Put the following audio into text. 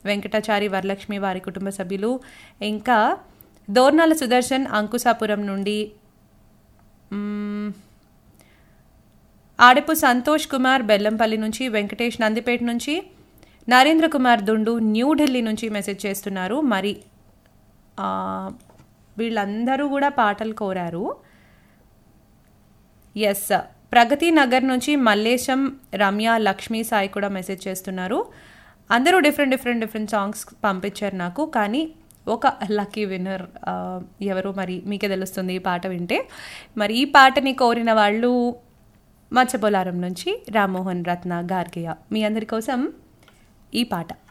వెంకటాచారి వరలక్ష్మి వారి కుటుంబ సభ్యులు ఇంకా దోర్నాల సుదర్శన్ అంకుశాపురం నుండి మ్మ్, ఆడపు సంతోష్ కుమార్ బెల్లంపల్లి నుంచి వెంకటేష్ నందిపేట నుంచి నరేంద్ర కుమార్ దుండు న్యూఢిల్లీ నుంచి మెసేజ్ చేస్తున్నారు మరి ఆ, వీళ్ళందరూ కూడా పాటలు కోరారు ఎస్ ప్రగతి నగర్ నుంచి మల్లేశం రమ్య లక్ష్మీ సాయి కూడా మెసేజ్ చేస్తున్నారు అందరూ డిఫరెంట్ డిఫరెంట్ డిఫరెంట్ సాంగ్స్ పంపించారు నాకు కానీ ఒక లక్కీ విన్నర్ ఎవరు మరి మీకే తెలుస్తుంది ఈ పాట వింటే మరి ఈ పాటని కోరిన వాళ్ళు మచ్చబొలారం నుంచి రామ్మోహన్ రత్న గార్గయ్య మీ అందరి కోసం ఈ పాట